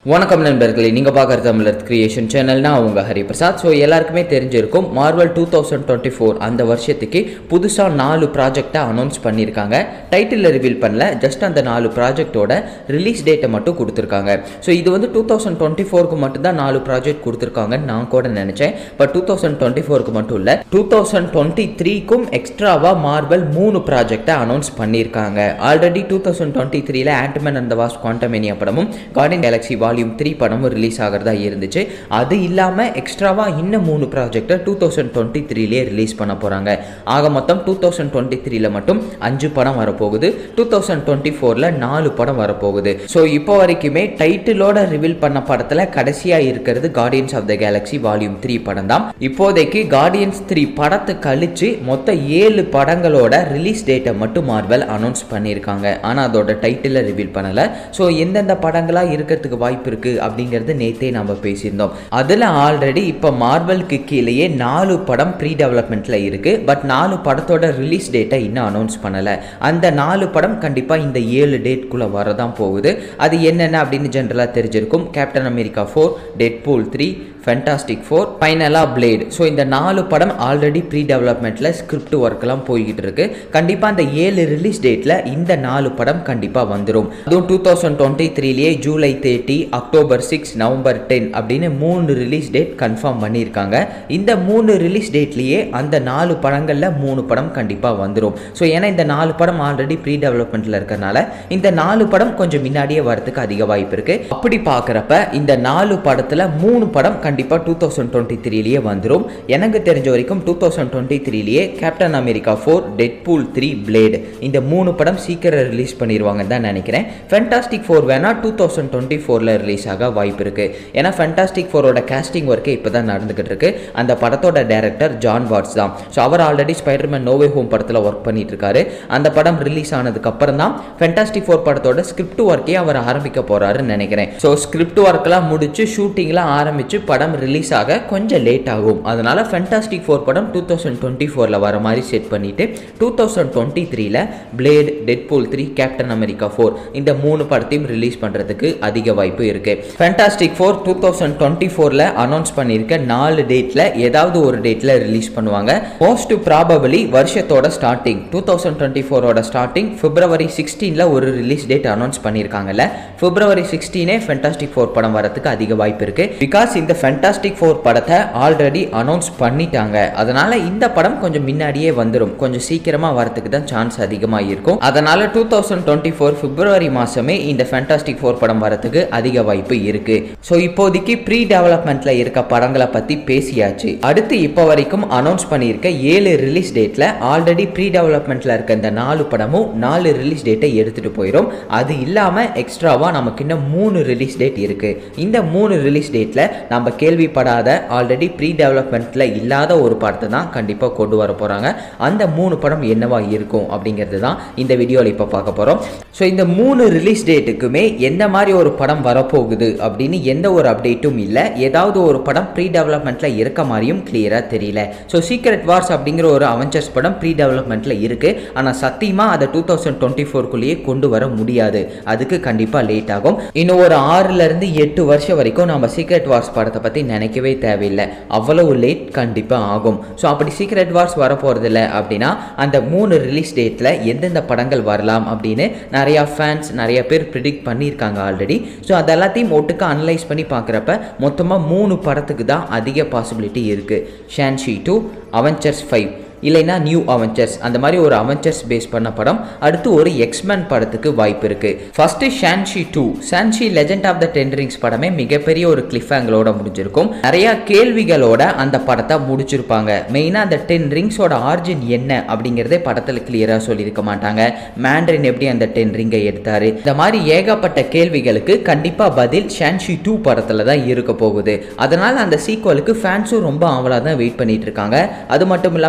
வணக்கம் நண்பர்களே நீங்கள் பார்க்குற தமிழர் கிரியேஷன் சேனல்னா உங்க ஹரிபிரசாத் ஸோ எல்லாருக்குமே தெரிஞ்சிருக்கும் Marvel two thousand twenty four அந்த வருஷத்துக்கு புதுசாக நாலு ப்ராஜெக்டை அனௌன்ஸ் பண்ணியிருக்காங்க டைட்டிலில் ரிவீல் பண்ணல ஜஸ்ட் அந்த நாலு ப்ராஜெக்டோட ரிலீஸ் டேட்டை மட்டும் கொடுத்துருக்காங்க ஸோ இது வந்து டூ தௌசண்ட் டுவெண்ட்டி ஃபோருக்கு மட்டும்தான் நாலு ப்ராஜெக்ட் கொடுத்துருக்காங்கன்னு நான் கூட நினச்சேன் பட் டூ தௌசண்ட் டுவெண்ட்டி ஃபோருக்கு மட்டும் இல்லை டூ தௌசண்ட் டுவெண்ட்டி த்ரீக்கும் எக்ஸ்ட்ராவாக மார்வல் மூணு ப்ராஜெக்டை அனௌன்ஸ் பண்ணியிருக்காங்க ஆல்ரெடி டூ தௌசண்ட் டுவெண்ட்டி த்ரீல ஆண்ட்மேன் அந்த வாஸ் குவாண்டமேனியா படமும் கார்டன் கேலக்ஸி வால்யூம் த்ரீ படமும் ரிலீஸ் ஆகிறதா இருந்துச்சு அது இல்லாமல் எக்ஸ்ட்ராவாக இன்னும் மூணு ப்ராஜெக்டை டூ தௌசண்ட் டுவெண்ட்டி த்ரீலேயே ரிலீஸ் பண்ண போகிறாங்க ஆக மொத்தம் டூ தௌசண்ட் டுவெண்ட்டி த்ரீல மட்டும் அஞ்சு படம் வரப்போகுது டூ தௌசண்ட் டுவெண்ட்டி ஃபோரில் நாலு படம் வரப்போகுது ஸோ இப்போ வரைக்குமே டைட்டிலோட ரிவீல் பண்ண படத்தில் கடைசியாக இருக்கிறது Guardians of the galaxy volume three படம் தான் இப்போதைக்கு கார்டியன்ஸ் த்ரீ படத்தை கழிச்சு மொத்த ஏழு படங்களோட ரிலீஸ் டேட்டை மட்டும் மார்வல் அனௌன்ஸ் பண்ணியிருக்காங்க ஆனால் அதோட டைட்டிலை ரிவீல் பண்ணலை ஸோ எந்தெந்த படங்களாக இருக்கிறதுக்கு வாய்ப்பு இருக்குது அப்படிங்கிறது நேத்தே நம்ம பேசியிருந்தோம் அதில் ஆல்ரெடி இப்போ மார்வலுக்கு கீழேயே நாலு படம் ப்ரீ டெவலப்மெண்ட்டில் இருக்குது பட் நாலு படத்தோட ரிலீஸ் டேட்டை இன்னும் அனௌன்ஸ் பண்ணலை அந்த நாலு படம் கண்டிப்பாக இந்த ஏழு டேட்குள்ளே வரதான் போகுது அது என்னென்ன அப்படின்னு ஜென்ரலாக தெரிஞ்சிருக்கும் captain America four Deadpool three fantastic four ஃபைனலாக பிளேட் ஸோ இந்த நாலு படம் ஆல்ரெடி ப்ரீ டெவலப்மெண்ட்டில் ஸ்கிரிப்ட் ஒர்க்கெல்லாம் போய்கிட்டு இருக்கு கண்டிப்பாக அந்த ஏழு ரிலீஸ் டேட்டில் இந்த நாலு படம் கண்டிப்பாக வந்துடும் அதுவும் டூ தௌசண்ட் டுவெண்ட்டி த்ரீலேயே July thirty October six November ten அப்படின்னு மூணு ரிலீஸ் டேட் கன்ஃபார்ம் பண்ணியிருக்காங்க இந்த மூணு ரிலீஸ் டேட்லேயே அந்த நாலு படங்களில் மூணு படம் கண்டிப்பாக வந்துடும் ஸோ ஏன்னா இந்த நாலு படம் ஆல்ரெடி ப்ரீ டெவலப்மெண்ட்டில் இருக்கறனால இந்த நாலு படம் கொஞ்சம் முன்னாடியே வரதுக்கு அதிக வாய்ப்பு இருக்கு அப்படி பார்க்குறப்ப இந்த நாலு படத்தில் மூணு படம் கண்டிப்பாக டூ தௌசண்ட் டுவெண்ட்டி த்ரீலேயே வந்துடும் எனக்கு தெரிஞ்ச வரைக்கும் டூ தௌசண்ட் டுவெண்ட்டி த்ரீலேயே captain America four Deadpool three blade இந்த மூணு படம் சீக்கிரம் ரிலீஸ் பண்ணிடுவாங்கன்னு தான் நினைக்கிறேன் ஃபென்டாஸ்டிக் ஃபோர் வேணால் டூ தௌசண்ட் டுவெண்ட்டி ஃபோரில் ரிலீஸ் ஆக வாய்ப்பு இருக்கு ஏன்னா ஃபென்டாஸ்டிக் ஃபோரோட கேஸ்டிங் ஒர்க்கே இப்போ தான் நடந்துகிட்டு இருக்கு அந்த படத்தோட டைரக்டர் ஜான் வாட்ஸ் தான் ஸோ அவர் ஆல்ரெடி ஸ்பைடர்மேன் நோவே ஹோம் படத்தில் ஒர்க் பண்ணிட்டு இருக்காரு அந்த படம் ரிலீஸ் ஆனதுக்கு அப்புறம் தான் ஃபென்டாஸ்டிக் ஃபோர் படத்தோட ஸ்கிரிப்ட் ஒர்க்கே அவர் ஆரம்பிக்க போறாருன்னு நினைக்கிறேன் ஸோ ஸ்கிரிப்ட் ஒர்க்லாம் முடிச்சு ஷூட்டிங்லாம் ஆரம்பிச்சு படம் ரிலீஸ் ஆக கொஞ்சம் லேட் ஆகும் அதனால ஃபென்டாஸ்டிக் ஃபோர் படம் டூ தௌசண்ட் டுவெண்ட்டி ஃபோரில் வர மாதிரி செட் பண்ணிட்டு டூ தௌசண்ட் டுவெண்ட்டி த்ரீல blade Deadpool three captain America four இந்த மூணு படத்தையும் ரிலீஸ் பண்ணுறதுக்கு அதிக வாய்ப்பு இருக்கு fantastic four two thousand twenty ஃபோரில் அனௌன்ஸ் பண்ணியிருக்க நாலு டேட்டில் ஏதாவது ஒரு டேட்டில் ரிலீஸ் பண்ணுவாங்க மோஸ்ட் ப்ராபபிளி வருஷத்தோட ஸ்டார்டிங் டூ தௌசண்ட் டுவெண்ட்டி ஃபோரோட ஸ்டார்டிங் பிப்ரவரி சிக்ஸ்டீனில் ஒரு ரிலீஸ் டேட் அனௌன்ஸ் பண்ணியிருக்காங்கல்ல பிப்ரவரி சிக்ஸ்டீனே ஃபென்டாஸ்டிக் ஃபோர் படம் வரதுக்கு அதிக வாய்ப்பு இருக்கு பிகாஸ் இந்த ஃபென்டாஸ்டிக் ஃபோர் படத்தை ஆல்ரெடி அனௌன்ஸ் பண்ணிட்டாங்க அதனால இந்த படம் கொஞ்சம் முன்னாடியே வந்துடும் கொஞ்சம் சீக்கிரமா வரதுக்கு தான் சான்ஸ் அதிகமாக இருக்கும் அதனால two thousand twenty four February மாசமே இந்த ஃபென்டாஸ்டிக் ஃபோர் படம் வரதுக்கு அதிக வாய்ப்பு இருக்கு ஸோ இப்போதைக்கு ப்ரீ டெவலப்மெண்ட்ல இருக்க படங்களை பத்தி பேசியாச்சு அடுத்து இப்போ வரைக்கும் அனௌன்ஸ் பண்ணியிருக்க ஏழு ரிலீஸ் டேட்ல ஆல்ரெடி ப்ரீ டெவலப்மெண்ட்ல இருக்க இந்த நாலு படமும் நாலு ரிலீஸ் டேட்டை எடுத்துட்டு போயிடும் அது இல்லாம எக்ஸ்ட்ராவா நமக்கு இன்னும் மூணு ரிலீஸ் டேட் இருக்கு இந்த மூணு ரிலீஸ் டேட்ல நம்ம கேள்விப்படாத ஆல்ரெடி ப்ரீ டெவலப்மெண்ட்ல இல்லாத ஒரு படத்தை தான் கண்டிப்பா கொண்டு வர போறாங்க அந்த மூணு படம் என்னவா இருக்கும் அப்படிங்கிறது தான் இந்த வீடியோவில் இப்போ பார்க்க போறோம் ஸோ இந்த மூணு ரிலீஸ் டேட்டுக்குமே எந்த மாதிரி ஒரு படம் வரப்போகுது அப்படின்னு எந்த ஒரு அப்டேட்டும் இல்லை ஏதாவது ஒரு படம் ப்ரீ டெவலப்மெண்ட்ல இருக்க மாதிரியும் கிளியராக தெரியல ஸோ சீக்ரெட் வார்ஸ் அப்படிங்கிற ஒரு அவெஞ்சர்ஸ் படம் ப்ரீ டெவலப்மெண்ட்ல இருக்கு ஆனால் சத்தியமா அதை டூ தௌசண்ட் டுவெண்ட்டி ஃபோர்க்குள்ளேயே கொண்டு வர முடியாது அதுக்கு கண்டிப்பாக லேட் ஆகும் இன்னும் ஒரு ஆறுல இருந்து எட்டு வருஷம் வரைக்கும் நம்ம சீக்ரெட் வார்ஸ் படத்தை பற்றி நினைக்கவே தேவையில்லை அவ்வளவு லேட் கண்டிப்பாக ஆகும் ஸோ அப்படி சீக்ரெட் வார்ஸ் வரப்போகிறதில்ல அப்படின்னா அந்த மூணு ரிலீஸ் டேட்டில் எந்தெந்த படங்கள் வரலாம் அப்படின்னு நிறையா ஃபேன்ஸ் நிறைய பேர் ப்ரிடிக்ட் பண்ணியிருக்காங்க ஆல்ரெடி ஸோ அது எல்லாத்தையும் ஒட்டுக்க அனலைஸ் பண்ணி பார்க்குறப்ப மொத்தமாக மூணு படத்துக்கு தான் அதிக பாசிபிலிட்டி இருக்குது ஷான்ஷி டூ அவெஞ்சர்ஸ் ஃபைவ் இல்லைன்னா நியூ அவெஞ்சர்ஸ் அந்த மாதிரி ஒரு அவெஞ்சர்ஸ் பேஸ் பண்ண படம் அடுத்து ஒரு எக்ஸ்மேன் படத்துக்கு வாய்ப்பு இருக்கு first Shang Chi two Shang Chi legend of the ten rings படமே மிகப்பெரிய ஒரு கிளிஃப் ஆங்கிளோட முடிஞ்சிருக்கும் நிறைய கேள்விகளோட அந்த படத்தை முடிச்சிருப்பாங்க மெயினாக அந்த டென் ரிங்ஸோட ஆர்ஜின் என்ன அப்படிங்கிறதே படத்தில் கிளியராக சொல்லியிருக்க மாட்டாங்க மேண்ட்ரின் எப்படி அந்த டென் ரிங்கை எடுத்தாரு இந்த மாதிரி ஏகப்பட்ட கேள்விகளுக்கு கண்டிப்பாக பதில் ஷான்ஷி டூ படத்தில் தான் இருக்க போகுது அதனால அந்த சீக்வலுக்கு ஃபேன்ஸும் ரொம்ப ஆவலாக தான் வெயிட் பண்ணிட்டு இருக்காங்க அது மட்டும் இல்லாமல் Shang Chi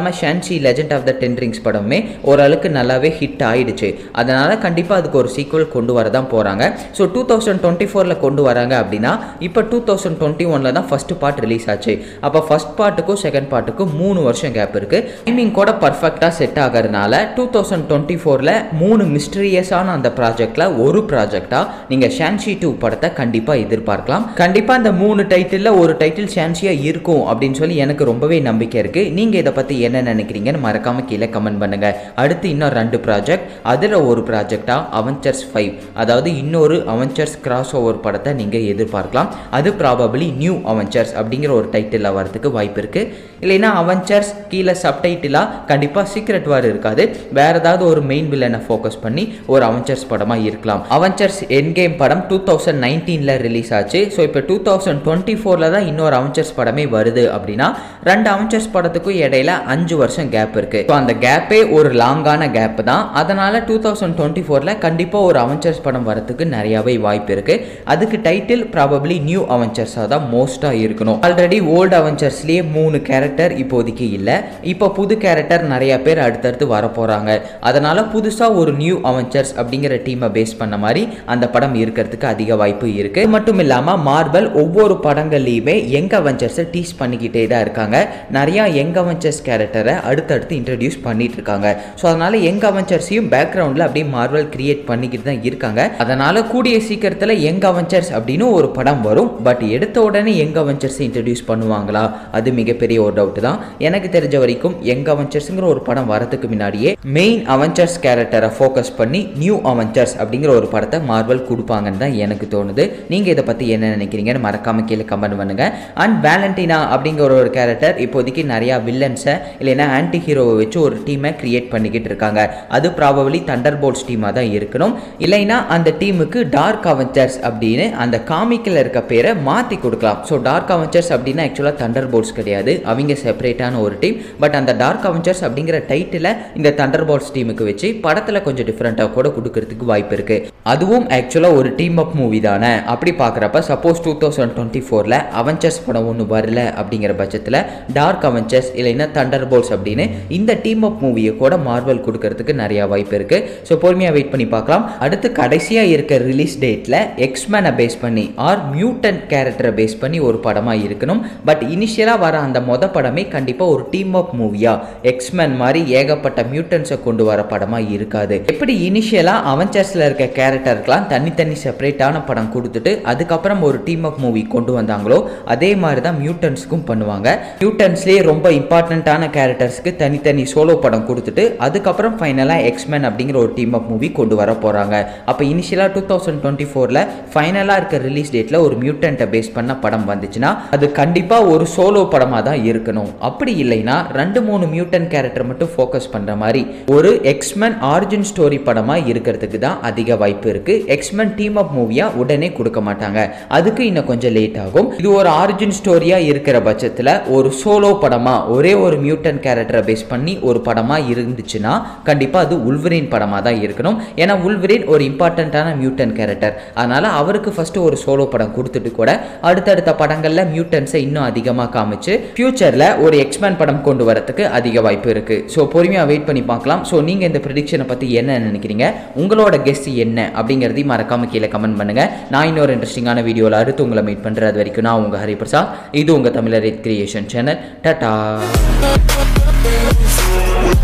Shang Chi legend of the ten rings படமே ஓரளவுக்கு நல்லாவே ஹிட் ஆயிடுச்சு அதனால் கண்டிப்பாக அதுக்கு ஒரு சீக்குவல் கொண்டு வர தான் போகிறாங்க ஸோ டூ தௌசண்ட் டுவெண்ட்டி ஃபோரில் கொண்டு வராங்க அப்படின்னா இப்போ டூ தௌசண்ட் டுவெண்ட்டி ஒனில் தான் ஃபஸ்ட்டு பார்ட் ரிலீஸ் ஆச்சு அப்போ ஃபஸ்ட் பார்ட்டுக்கும் செகண்ட் பார்ட்டுக்கும் மூணு வருஷம் கேப் இருக்குது டைமிங் கூட பர்ஃபெக்டாக செட் ஆகிறதுனால டூ தௌசண்ட் டுவெண்ட்டி ஃபோரில் மூணு மிஸ்டீரியஸான அந்த ப்ராஜெக்டில் ஒரு ப்ராஜெக்டாக நீங்கள் ஷான்ஷி டூ படத்தை கண்டிப்பாக எதிர்பார்க்கலாம் கண்டிப்பாக அந்த மூணு டைட்டிலில் ஒரு டைட்டில் ஷான்ஷியாக இருக்கும் அப்படின்னு சொல்லி எனக்கு ரொம்பவே நம்பிக்கை இருக்குது நீங்கள் இதை பற்றி என்ன நினைக்கிறீங்கன்னு மறக்காமல் கீழே கமெண்ட் பண்ணுங்கள் அடுத்து இன்னும் ரெண்டு ப்ராஜெக்ட் அதில் ஒரு ப்ராஜெக்டாக அவெஞ்சர்ஸ் ஃபைவ் அதாவது இன்னொரு அவெஞ்சர்ஸ் கிராஸ் ஓவர் படத்தை நீங்கள் எதிர்பார்க்கலாம் அது ப்ராபபிளி நியூ அவெஞ்சர்ஸ் அப்படிங்கிற ஒரு டைட்டிலில் வரதுக்கு வாய்ப்பு இருக்குது இல்லைன்னா அவெஞ்சர்ஸ் கீழே சப்டைட்டிலாக கண்டிப்பாக சீக்ரெட் வார் இருக்காது வேறு ஏதாவது ஒரு மெயின் வில்லனை ஃபோக்கஸ் பண்ணி ஒரு அவெஞ்சர்ஸ் படமாக இருக்கலாம் அவெஞ்சர்ஸ் என்கேம் படம் டூ தௌசண்ட் நைன்டீனில் ரிலீஸ் ஆச்சு ஸோ இப்போ டூ தௌசண்ட் டுவெண்ட்டி ஃபோரில் தான் இன்னொரு அவெஞ்சர்ஸ் படமே வருது அப்படின்னா ரெண்டு அவெஞ்சர்ஸ் படத்துக்கும் இடையில அஞ்சு வருஷம் கேப் இருக்குது ஸோ அந்த கேப்பே ஒரு லாங்கான கேப் தான் அதனால் டூ தௌசண்ட் டுவெண்ட்டி ஃபோரில் கண்டிப்பாக ஒரு அவெஞ்சர்ஸ் படம் வரதுக்கு நிறையாவே வாய்ப்பு இருக்குது அதுக்கு டைட்டில் ப்ராபப்ளி நியூ அவெஞ்சர்ஸாக தான் மோஸ்ட்டாக இருக்கணும் ஆல்ரெடி ஓல்டு அவெஞ்சர்ஸ்லேயே மூணு கேரக்டர் இப்போதைக்கு இல்லை இப்போ புது கேரக்டர் நிறைய பேர் அடுத்தடுத்து வர போகிறாங்க அதனால் புதுசாக ஒரு நியூ அவெஞ்சர்ஸ் அப்படிங்கிற டீமை பேஸ் பண்ண மாதிரி அந்த படம் இருக்கிறதுக்கு அதிக வாய்ப்பு இருக்குது மட்டும் இல்லாமல் மார்பல் ஒவ்வொரு படங்கள்லையுமே யங் அவெஞ்சர்ஸை டீஸ் பண்ணிக்கிட்டே தான் இருக்காங்க நிறையா யங் அவெஞ்சர்ஸ் கேரக்டரை அடுத்தடுத்து இன்ட்ரடியூஸ் பண்ணிட்டு இருக்காங்க ஸோ அதனால் யங் அவெஞ்சர்ஸையும் பேக்ரவுண்டில் அப்படியே மார்வல் கிரியேட் பண்ணிக்கிட்டு தான் இருக்காங்க அதனால் கூடிய சீக்கிரத்தில் யங் அவெஞ்சர்ஸ் அப்படின்னு ஒரு படம் வரும் பட் எடுத்த உடனே யங் அவெஞ்சர்ஸை இன்ட்ரடியூஸ் பண்ணுவாங்களா அது மிகப்பெரிய ஒரு டவுட் தான் எனக்கு தெரிஞ்ச வரைக்கும் யங் அவெஞ்சர்ஸுங்கிற ஒரு படம் வரதுக்கு முன்னாடியே மெயின் அவெஞ்சர்ஸ் கேரக்டரை ஃபோக்கஸ் பண்ணி நியூ அவெஞ்சர்ஸ் அப்படிங்கிற ஒரு படத்தை மார்வல் கொடுப்பாங்கன்னு தான் எனக்கு தோணுது நீங்கள் இதை பற்றி என்ன நினைக்கிறீங்கன்னு மறக்காம கீழே கமெண்ட் பண்ணுங்க அண்ட் வேலண்டினா அப்படிங்கிற ஒரு கேரக்டர் இப்போதைக்கு நிறையா வில்லன்ஸை இல்லைன்னா ஆன்டி ஹீரோவை வச்சு ஒரு டீமை கிரியேட் பண்ணிக்கிட்டு இருக்காங்க அது ப்ராபபிளி தண்டர் போல்ட்ஸ் டீமாக தான் இருக்கணும் இல்லைன்னா அந்த டீமுக்கு டார்க் அவெஞ்சர்ஸ் அப்படின்னு அந்த காமிக்கில் இருக்க பேரை மாற்றி கொடுக்கலாம் ஸோ டார்க் அவெஞ்சர்ஸ் அப்படின்னா ஆக்சுவலாக தண்டர் போல்ட்ஸ் கிடையாது அவங்க செப்பரேட்டான ஒரு டீம் பட் அந்த டார்க் அவெஞ்சர்ஸ் அப்படிங்கிற டைட்டில் இந்த தண்டர் போல்ட்ஸ் டீமுக்கு வச்சு படத்தில் கொஞ்சம் டிஃப்ரெண்ட்டாக கூட கொடுக்கறதுக்கு வாய்ப்பு இருக்குது அதுவும் ஆக்சுவலாக ஒரு டீம் அப் மூவி தானே அப்படி பார்க்குறப்ப சப்போஸ் டூ தௌசண்ட் டுவெண்ட்டி ஃபோரில் அவெஞ்சர்ஸ் படம் ஒன்று வரல அப்படிங்கிற பட்சத்தில் டார்க் அவெஞ்சர்ஸ் இல்லைன்னா தண்டர் போல்ட்ஸ் அப்படின்னு இந்த டீம் அப் மூவியை கூட மார்வல் கொடுக்கறதுக்கு நிறையா வாய்ப்பு இருக்குது ஸோ பொறுமையாக வெயிட் பண்ணி பார்க்கலாம் அடுத்து கடைசியாக இருக்க ரிலீஸ் டேட்டில் எக்ஸ்மேனை பேஸ் பண்ணி ஆர் மியூட்டன் கேரக்டரை பேஸ் பண்ணி ஒரு படமாக இருக்கணும் பட் இனிஷியலாக வர அந்த மொத படமே கண்டிப்பாக ஒரு டீம் அப் மூவியாக எக்ஸ்மேன் மாதிரி ஏகப்பட்ட மியூட்டன்ஸை கொண்டு வர படமாக இருக்காது எப்படி இனிஷியலாக அவெஞ்சர்ஸில் இருக்க கேரக்டருக்கெலாம் தனித்தனி செப்பரேட்டான படம் கொடுத்துட்டு அதுக்கப்புறம் ஒரு டீம் அப் மூவி கொண்டு வந்தாங்களோ அதே மாதிரி தான் மியூட்டன்ஸ்க்கும் பண்ணுவாங்க மியூட்டன்ஸ்லேயே ரொம்ப இம்பார்ட்டண்ட்டான கேரக்டர்ஸ்க்கு தனித்தனி சோலோ படம் கொடுத்துட்டு அதுக்கப்புறம் ஃபைனலாக எக்ஸ்மேன் அப்படிங்கிற ஒரு டீம் அப் மூவி கொண்டு வர போகிறாங்க அப்போ இனிஷியலாக டூ தௌசண்ட் டுவெண்ட்டி ஃபோரில் ஃபைனலாக இருக்க ரிலீஸ் டேட்டில் ஒரு மியூட்டன்ட்டை பேஸ் பண்ண படம் வந்துச்சுன்னா அது கண்டிப்பாக ஒரு சோலோ படமாக தான் இருக்கணும் அப்படி இல்லைன்னா ரெண்டு மூணு மியூட்டன் கேரக்டர் மட்டும் ஃபோக்கஸ் பண்ணுற மாதிரி ஒரு எக்ஸ்மேன் ஆரிஜின் ஸ்டோரி படமாக இருக்கிறதுக்கு தான் அதிக வாய்ப்பு இருக்குது எக்ஸ்மேன் டீம் அப் மூவியாக உடனே கொடுக்க மாட்டாங்க அதுக்கு இன்னும் கொஞ்சம் லேட் ஆகும் இது ஒரு ஆரிஜின் ஸ்டோரியாக இருக்கிற பட்சத்தில் ஒரு சோலோ படமாக ஒரே ஒரு மியூட்டன் கேரக்டரை பேஸ் பண்ணி ஒரு படமாக இருந்துச்சுன்னா கண்டிப்பாக அது உல்வரின் படமாக தான் இருக்கணும் ஏன்னா உல்வரின் ஒரு இம்பார்ட்டண்ட்டான மியூட்டன் கேரக்டர் அதனால் அவருக்கு ஃபஸ்ட்டு ஒரு சோலோ படம் கொடுத்துட்டு கூட அடுத்தடுத்த படங்களில் மியூட்டன்ஸை இன்னும் அதிகமாக காமிச்சு ஃப்யூச்சரில் ஒரு எக்ஸ்மேன் படம் கொண்டு வரதுக்கு அதிக வாய்ப்பு இருக்குது ஸோ பொறுமையாக வெயிட் பண்ணி பார்க்கலாம் ஸோ நீங்கள் இந்த ப்ரிடிக்ஷனை பற்றி என்ன நினைக்கிறீங்க உங்களோட கெஸ்ட் என்ன அப்படிங்கிறதையும் மறக்காம கீழே கமெண்ட் பண்ணுங்கள் நான் இன்னொரு இன்ட்ரெஸ்டிங்கான வீடியோவில் அடுத்து உங்களை மீட் பண்ணுறது அது வரைக்கும் நான் உங்கள் ஹரிபிரசாத் இது உங்கள் தமிழர் கிரியேஷன் சேனல் டட்டா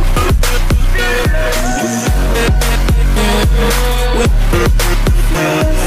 We'll